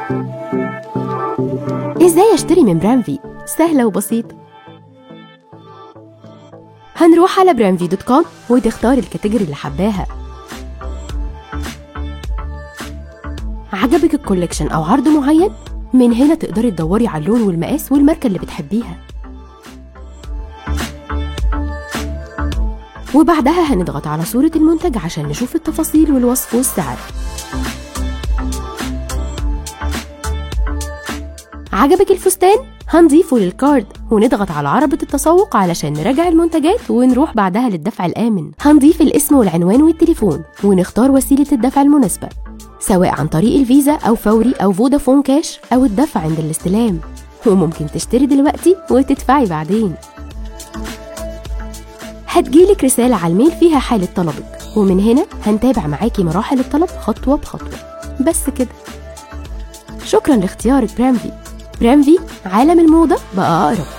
ازاي اشتري من برانفي سهلة وبسيطة هنروح على برانفي دوت كوم وتختار الكاتيجوري اللي حباها عجبك الكوليكشن او عرض معين من هنا تقدري تدوري على اللون والمقاس والماركة اللي بتحبيها وبعدها هنضغط على صورة المنتج عشان نشوف التفاصيل والوصف والسعر عجبك الفستان؟ هنضيفه للكارد ونضغط على عربة التسوق علشان نراجع المنتجات ونروح بعدها للدفع الآمن هنضيف الاسم والعنوان والتليفون ونختار وسيلة الدفع المناسبة سواء عن طريق الفيزا أو فوري أو فودافون كاش أو الدفع عند الاستلام وممكن تشتري دلوقتي وتدفعي بعدين هتجيلك رسالة على الميل فيها حالة طلبك ومن هنا هنتابع معاكي مراحل الطلب خطوة بخطوة بس كده شكرا لاختيارك برامفي برامفي عالم الموضة بقى أقرب